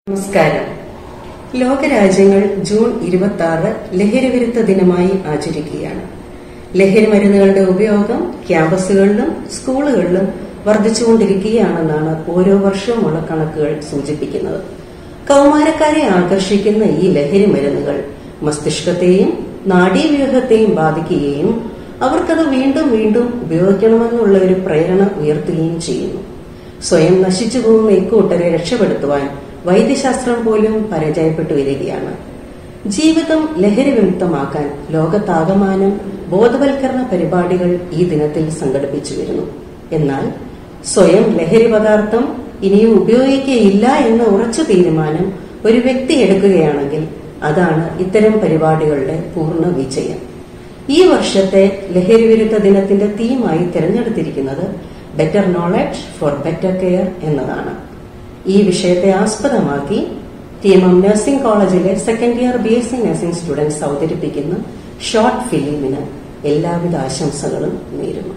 നമസ്കാരം ലോകരാജ്യങ്ങൾ ജൂൺ ഇരുപത്തി ആറ് ലഹരിവിരുദ്ധ ദിനമായി ആചരിക്കുകയാണ് ലഹരി മരുന്നുകളുടെ ഉപയോഗം ക്യാമ്പസുകളിലും സ്കൂളുകളിലും വർദ്ധിച്ചുകൊണ്ടിരിക്കുകയാണെന്നാണ് ഓരോ വർഷവുമുള്ള കണക്കുകൾ സൂചിപ്പിക്കുന്നത് കൗമാരക്കാരെ ആകർഷിക്കുന്ന ഈ ലഹരി മരുന്നുകൾ മസ്തിഷ്കത്തെയും നാഡീവ്യൂഹത്തെയും ബാധിക്കുകയും അവർക്കത് വീണ്ടും വീണ്ടും ഉപയോഗിക്കണമെന്നുള്ള ഒരു പ്രേരണ ഉയർത്തുകയും ചെയ്യുന്നു സ്വയം നശിച്ചു പോകുന്ന ഇക്കൂട്ടരെ രക്ഷപ്പെടുത്തുവാൻ വൈദ്യശാസ്ത്രം പോലും പരാജയപ്പെട്ടു വരികയാണ് ജീവിതം ലഹരി വിമുക്തമാക്കാൻ ലോകത്താകമാനം ബോധവൽക്കരണ പരിപാടികൾ ഈ ദിനത്തിൽ സംഘടിപ്പിച്ചു വരുന്നു എന്നാൽ സ്വയം ലഹരി പദാർത്ഥം ഇനിയും ഉപയോഗിക്കുകയില്ല എന്ന ഉറച്ച തീരുമാനം ഒരു വ്യക്തി എടുക്കുകയാണെങ്കിൽ അതാണ് ഇത്തരം പരിപാടികളുടെ പൂർണ്ണ വിജയം ഈ വർഷത്തെ ലഹരി വിരുദ്ധ ദിനത്തിന്റെ തീമായി തിരഞ്ഞെടുത്തിരിക്കുന്നത് better knowledge for better care എന്നതാണ് ഈ വിഷയത്തെ ആസ്പദമാക്കി ടി എം എം നഴ്സിംഗ് കോളേജിലെ second year B S C nursing students അവതരിപ്പിക്കുന്ന ഷോർട്ട് ഫിലിമിന് എല്ലാവിധ ആശംസകളും നേരുന്നു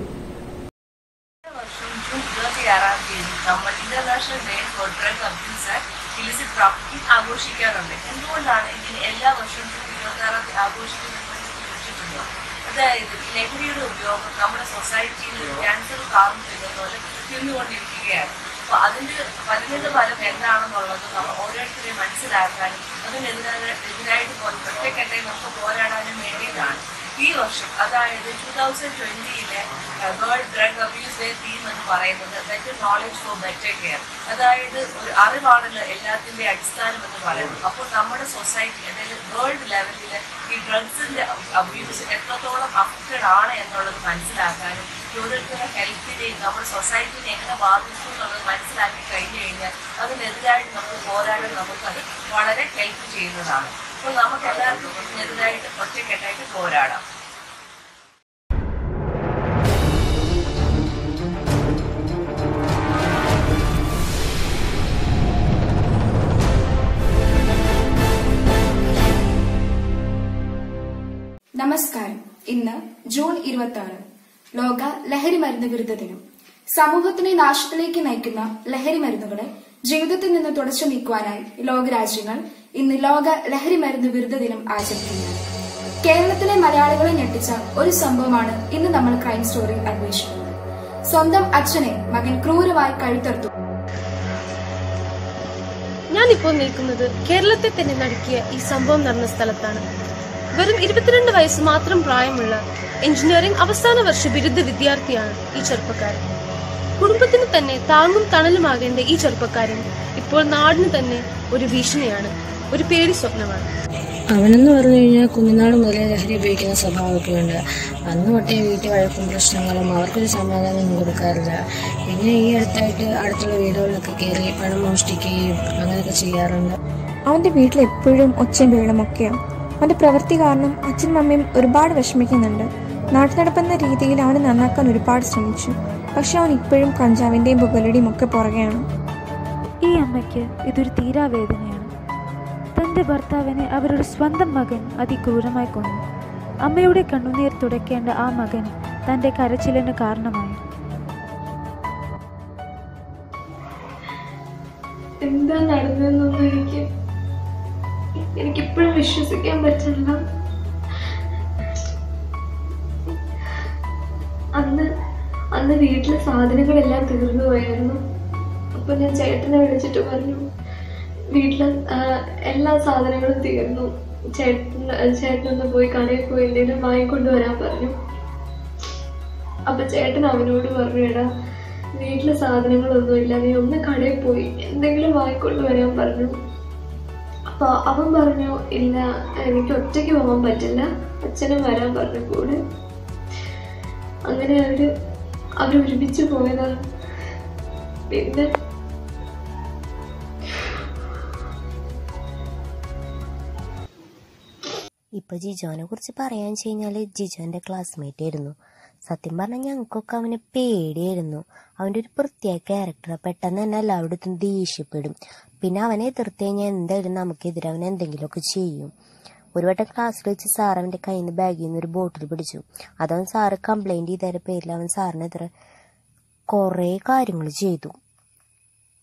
വർഷം ജൂൺ ഇരുപത്തിയാറാം തീയതി നമ്മൾ international day for drug abuse and illicit trafficking ആഘോഷിക്കാറുണ്ട് എന്തുകൊണ്ടാണ് ഇതിന് എല്ലാ വർഷവും ജൂൺ ഇരുപത്തിയാറാം തീയതി ആഘോഷിക്കുന്നത് ചോദിച്ചിട്ടുണ്ടോ അതായത് ഈ ലഹരിയുടെ ഉപയോഗം നമ്മുടെ സൊസൈറ്റിയിൽ ക്യാൻസർ കാരണം ചെയ്യുന്നതുപോലെ നിന്നുകൊണ്ടിരിക്കുകയാണ് അപ്പൊ അതിന്റെ പരിണിത ഫലം എന്താണെന്നുള്ളത് നമ്മൾ ഓരോരുത്തരെയും മനസ്സിലാക്കാനും അതിനെതിരായ എതിരായിട്ട് പോ- ഒറ്റക്കെട്ടായി നമുക്ക് പോരാടാനും വേണ്ടിയിട്ടാണ് ഈ വർഷം അതായത് ടൂ തൗസൻഡ് ട്വന്റിയിലെ world drug abuse day theme എന്ന് പറയുന്നത് better knowledge for better care അതായത് ഒരു അറിവാണല്ലോ എല്ലാത്തിന്റെ അടിസ്ഥാനം എന്ന് പറയുന്നത് അപ്പോൾ നമ്മുടെ സൊസൈറ്റി അതായത് വേൾഡ് ലെവലിൽ ഈ ഡ്രഗ്സിന്റെ അബ്യൂസ് എത്രത്തോളം അഫക്റ്റഡ് ആണ് എന്നുള്ളത് മനസ്സിലാക്കാനും ഓരോരുത്തരുടെ ഹെൽത്തിനെയും നമ്മുടെ സൊസൈറ്റിനെ എങ്ങനെ ബാധിച്ചു എന്നുള്ളത് മനസ്സിലാക്കി കഴിഞ്ഞു കഴിഞ്ഞാൽ അതിനെതിരായിട്ട് നമുക്ക് പോരാടാൻ നമുക്കത് വളരെ ഹെൽപ്പ് ചെയ്യുന്നതാണ് അപ്പോൾ നമുക്ക് എല്ലാവർക്കും ഇതിനെതിരായിട്ട് ഒറ്റക്കെട്ടായിട്ട് പോരാടാം നമസ്കാരം ഇന്ന് ജൂൺ ഇരുപത്തി ആറ് ലോക ലഹരി മരുന്ന് വിരുദ്ധ ദിനം സമൂഹത്തിനെ നാശത്തിലേക്ക് നയിക്കുന്ന ലഹരി മരുന്നുകളെ ജീവിതത്തിൽ നിന്ന് തുടച്ചു നീക്കുവാനായി ലോകരാജ്യങ്ങൾ ഇന്ന് ലോക ലഹരി മരുന്ന് വിരുദ്ധ ദിനം ആചരിക്കുന്നു കേരളത്തിലെ മലയാളികളെ ഞെട്ടിച്ച ഒരു സംഭവമാണ് ഇന്ന് നമ്മൾ ക്രൈം സ്റ്റോറിയിൽ അന്വേഷിക്കുന്നത് സ്വന്തം അച്ഛനെ മകൻ ക്രൂരമായി കഴുത്തറുത്തു ഞാനിപ്പോൾ നിൽക്കുന്നത് കേരളത്തെ തന്നെ നടുക്കിയ ഈ സംഭവം നടന്ന സ്ഥലത്താണ് വെറും ഇരുപത്തിരണ്ട് വയസ്സ് മാത്രം പ്രായമുള്ള എഞ്ചിനീയറിംഗ് അവസാന വർഷ ബിരുദ വിദ്യാർത്ഥിയാണ് ഈ ചെറുപ്പക്കാരൻ കുടുംബത്തിന് തന്നെ താങ്ങും തണലുമാകേണ്ട ഈ ചെറുപ്പക്കാരൻ ഇപ്പോൾ നാടിന് തന്നെ ഒരു ഭീഷണിയാണ് ഒരു പേടി സ്വപ്നമാണ് അവനെന്ന് പറഞ്ഞു കഴിഞ്ഞാൽ കുഞ്ഞുനാൾ മുതലേ ലഹരി ഉപയോഗിക്കുന്ന സ്വഭാവമൊക്കെ ഉണ്ട് അന്ന് തൊട്ടേ വീട്ടിൽ വഴക്കും പ്രശ്നങ്ങളും അവർക്കൊരു സമാധാനം കൊടുക്കാറില്ല പിന്നെ ഈ അടുത്തായിട്ട് അടുത്തുള്ള വീടുകളിലൊക്കെ കയറി പണം മോഷ്ടിക്കുകയും അങ്ങനെയൊക്കെ ചെയ്യാറുണ്ട് അവന്റെ വീട്ടിൽ എപ്പോഴും ഒച്ചയും ബഹളമൊക്കെയാണ് അവന്റെ പ്രവൃത്തി കാരണം അച്ഛനും അമ്മയും ഒരുപാട് വിഷമിക്കുന്നുണ്ട് നാട്ടു നടപ്പെന്ന രീതിയിൽ അവനെ നന്നാക്കാൻ ഒരുപാട് ശ്രമിച്ചു പക്ഷെ അവൻ ഇപ്പോഴും കഞ്ചാവിന്റെയും പുകലടിയും ഒക്കെ പുറകെയാണ് ഈ അമ്മയ്ക്ക് ഇതൊരു തീരാവേദനയാണ് തന്റെ ഭർത്താവിനെ അവരുടെ സ്വന്തം മകൻ അതിക്രൂരമായി കൊന്നു അമ്മയുടെ കണ്ണുനീർ തുടയ്ക്കേണ്ട ആ മകൻ തന്റെ കരച്ചിലിന് കാരണമായി എന്താ നടന്നതെന്നൊന്നും എനിക്ക് എനിക്കിപ്പോഴും വിശ്വസിക്കാൻ പറ്റില്ല അന്ന് അന്ന് വീട്ടിലെ സാധനങ്ങളെല്ലാം തീർന്നു പോയായിരുന്നു അപ്പൊ ഞാൻ ചേട്ടനെ വിളിച്ചിട്ട് പറഞ്ഞു വീട്ടിലെ ആ, എല്ലാ സാധനങ്ങളും തീർന്നു ചേട്ടൻ ചേട്ടനൊന്ന് പോയി കടയിൽ പോയി എന്തെങ്കിലും വാങ്ങിക്കൊണ്ട് വരാൻ പറഞ്ഞു അപ്പൊ ചേട്ടൻ അവനോട് പറഞ്ഞു എടാ വീട്ടിലെ സാധനങ്ങളൊന്നുമില്ല നീ ഒന്ന് കടയിൽ പോയി എന്തെങ്കിലും വാങ്ങിക്കൊണ്ട് വരാൻ പറഞ്ഞു അപ്പൊ അവൻ പറഞ്ഞു ഇല്ല എനിക്ക് ഒറ്റയ്ക്ക് പോകാൻ പറ്റില്ല അച്ഛനും വരാൻ പറഞ്ഞു കൂടെ അങ്ങനെ അവര് അവർ ഒരുമിച്ച് പോയതാണ് പിന്നെ ഇപ്പൊ ജിജോനെ കുറിച്ച് പറയാൻ വെച്ച് കഴിഞ്ഞാല് ജിജോന്റെ ക്ലാസ്മേറ്റ് ആയിരുന്നു സത്യം പറഞ്ഞാൽ ഞങ്ങൾക്കൊക്കെ അവനെ പേടിയായിരുന്നു അവന്റെ ഒരു പ്രത്യേക ക്യാരക്ടർ പെട്ടെന്ന് തന്നെ എല്ലാവരുടെ ദേഷ്യപ്പെടും പിന്നെ അവനെ എതിർത്ത് കഴിഞ്ഞാൽ എന്തായാലും നമുക്കെതിരെ അവൻ എന്തെങ്കിലുമൊക്കെ ചെയ്യും ഒരു വട്ടം ക്ലാസ്സിൽ വെച്ച് സാർ അവന്റെ കയ്യിൽ നിന്ന് ബാഗിൽ നിന്ന് ഒരു ബോട്ടിൽ പിടിച്ചു അതവൻ സാറ് കംപ്ലൈന്റ് ചെയ്തതിന്റെ പേരിൽ അവൻ സാറിനെതിരെ കുറേ കാര്യങ്ങൾ ചെയ്തു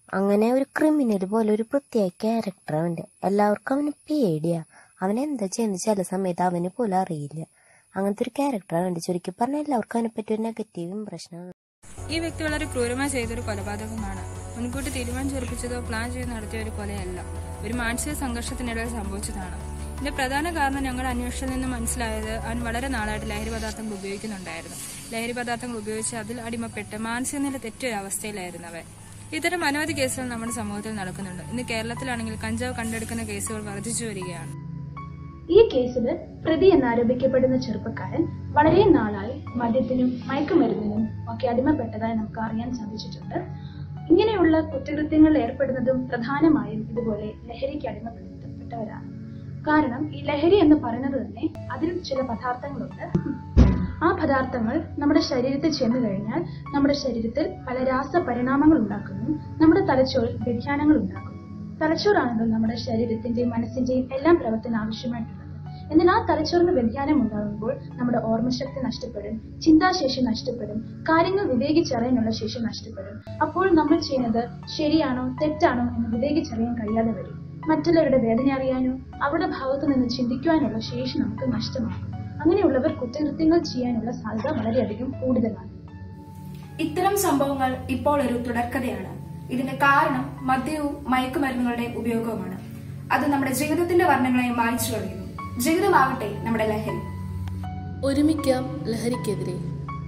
അങ്ങനെ ഒരു ക്രിമിനൽ പോലെ ഒരു പ്രത്യേക ക്യാരക്ടർ അവൻ്റെ എല്ലാവർക്കും അവന് പേടിയാ അവൻ എന്താ ചെയ്യുന്നത് ചില സമയത്ത് അവന് പോലും അറിയില്ല അങ്ങനത്തെ ഒരു ക്യാരക്ടർ അവൻ്റെ ചുരുക്കി പറഞ്ഞാൽ എല്ലാവർക്കും അവനെ പറ്റി ഒരു നെഗറ്റീവ് ഇമ്പ്രഷനാണ് ഈ വ്യക്തി വളരെ ക്രൂരമായി ചെയ്തൊരു കൊലപാതകമാണ് മുൻകൂട്ടി തീരുമാനിച്ചുറപ്പിച്ചതോ പ്ലാൻ ചെയ്ത് നടത്തിയ ഒരു കൊലയല്ല ഒരു മാനസിക സംഘർഷത്തിനിടയിൽ സംഭവിച്ചതാണ് ഇതിന്റെ പ്രധാന കാരണം ഞങ്ങളുടെ അന്വേഷണത്തിൽ നിന്ന് മനസ്സിലായത് അവൻ വളരെ നാളായിട്ട് ലഹരി പദാർത്ഥങ്ങൾ ഉപയോഗിക്കുന്നുണ്ടായിരുന്നു ലഹരി പദാർത്ഥങ്ങൾ ഉപയോഗിച്ച് അതിൽ അടിമപ്പെട്ട് മാനസിക നില തെറ്റൊരു അവസ്ഥയിലായിരുന്നു അവൻ ഇത്തരം അനവധി കേസുകൾ നമ്മുടെ സമൂഹത്തിൽ നടക്കുന്നുണ്ട് ഇന്ന് കേരളത്തിലാണെങ്കിൽ കഞ്ചാവ് കണ്ടെടുക്കുന്ന കേസുകൾ വർദ്ധിച്ചു വരികയാണ് ഈ കേസിൽ പ്രതി എന്നാരോപിക്കപ്പെടുന്ന ചെറുപ്പക്കാരൻ വളരെ നാളായി മദ്യത്തിനും മയക്കുമരുന്നിനും ഒക്കെ അടിമപ്പെട്ടതായി നമുക്ക് അറിയാൻ സാധിച്ചിട്ടുണ്ട് ഇങ്ങനെയുള്ള കുറ്റകൃത്യങ്ങളിൽ ഏർപ്പെടുന്നതും പ്രധാനമായും ഇതുപോലെ ലഹരിക്ക് അടിമപ്പെടുത്തപ്പെട്ടവരാണ് കാരണം ഈ ലഹരി എന്ന് പറയുന്നത് തന്നെ അതിൽ ചില പദാർത്ഥങ്ങളുണ്ട് ആ പദാർത്ഥങ്ങൾ നമ്മുടെ ശരീരത്തിൽ ചെന്നു കഴിഞ്ഞാൽ നമ്മുടെ ശരീരത്തിൽ പല രാസപരിണാമങ്ങൾ ഉണ്ടാക്കുന്നു നമ്മുടെ തലച്ചോറിൽ വ്യതിയാനങ്ങൾ ഉണ്ടാക്കുന്നു തലച്ചോറാണല്ലോ നമ്മുടെ ശരീരത്തിന്റെയും മനസ്സിന്റെയും എല്ലാം പ്രവർത്തനം ആവശ്യമായിട്ടുള്ളത് എന്നാൽ ആ തലച്ചോറിന് വ്യതിയാനം ഉണ്ടാകുമ്പോൾ നമ്മുടെ ഓർമ്മശക്തി നഷ്ടപ്പെടും ചിന്താശേഷി നഷ്ടപ്പെടും കാര്യങ്ങൾ വിവേകിച്ചറിയാനുള്ള ശേഷി നഷ്ടപ്പെടും അപ്പോൾ നമ്മൾ ചെയ്യുന്നത് ശരിയാണോ തെറ്റാണോ എന്ന് വിവേകിച്ചറിയാൻ കഴിയാതെ വരും മറ്റുള്ളവരുടെ വേദന അറിയാനോ അവരുടെ ഭാഗത്തു നിന്ന് ചിന്തിക്കുവാനുള്ള ശേഷി നമുക്ക് നഷ്ടമാകും അങ്ങനെയുള്ളവർ കുറ്റകൃത്യങ്ങൾ ചെയ്യാനുള്ള സാധ്യത വളരെയധികം കൂടുതലാണ് ഇത്തരം സംഭവങ്ങൾ ഇപ്പോൾ ഒരു തുടർക്കഥയാണ് ഇതിന് കാരണം മദ്യവും മയക്കുമരുന്നുകളുടെ ഉപയോഗവുമാണ് അത് നമ്മുടെ ജീവിതത്തിന്റെ വർണ്ണങ്ങളെ മായ്ച്ചു കളയുന്നു ജീവിതമാകട്ടെ നമ്മുടെ ലഹരി ഒരുമിക്കാം ലഹരിക്കെതിരെ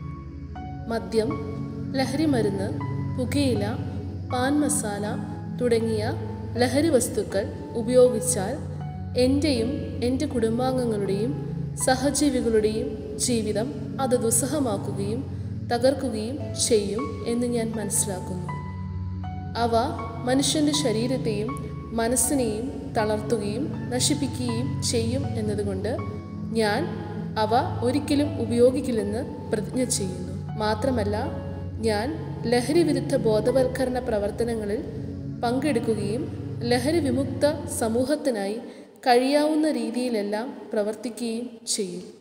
മദ്യം ലഹരി മരുന്ന് പുകയില പാൻ മസാല തുടങ്ങിയ ലഹരി വസ്തുക്കൾ ഉപയോഗിച്ചാൽ എൻ്റെയും എൻ്റെ കുടുംബാംഗങ്ങളുടെയും സഹജീവികളുടെയും ജീവിതം അത് ദുസ്സഹമാക്കുകയും തകർക്കുകയും ചെയ്യും എന്ന് ഞാൻ മനസ്സിലാക്കുന്നു അവ മനുഷ്യൻ്റെ ശരീരത്തെയും മനസ്സിനെയും തളർത്തുകയും നശിപ്പിക്കുകയും ചെയ്യും എന്നതുകൊണ്ട് ഞാൻ അവ ഒരിക്കലും ഉപയോഗിക്കില്ലെന്ന് പ്രതിജ്ഞ ചെയ്യുന്നു മാത്രമല്ല ഞാൻ ലഹരി വിരുദ്ധ ബോധവൽക്കരണ പ്രവർത്തനങ്ങളിൽ പങ്കെടുക്കുകയും ലഹരി വിമുക്ത സമൂഹത്തിനായി കഴിയാവുന്ന രീതിയിലെല്ലാം പ്രവർത്തിക്കുകയും ചെയ്യും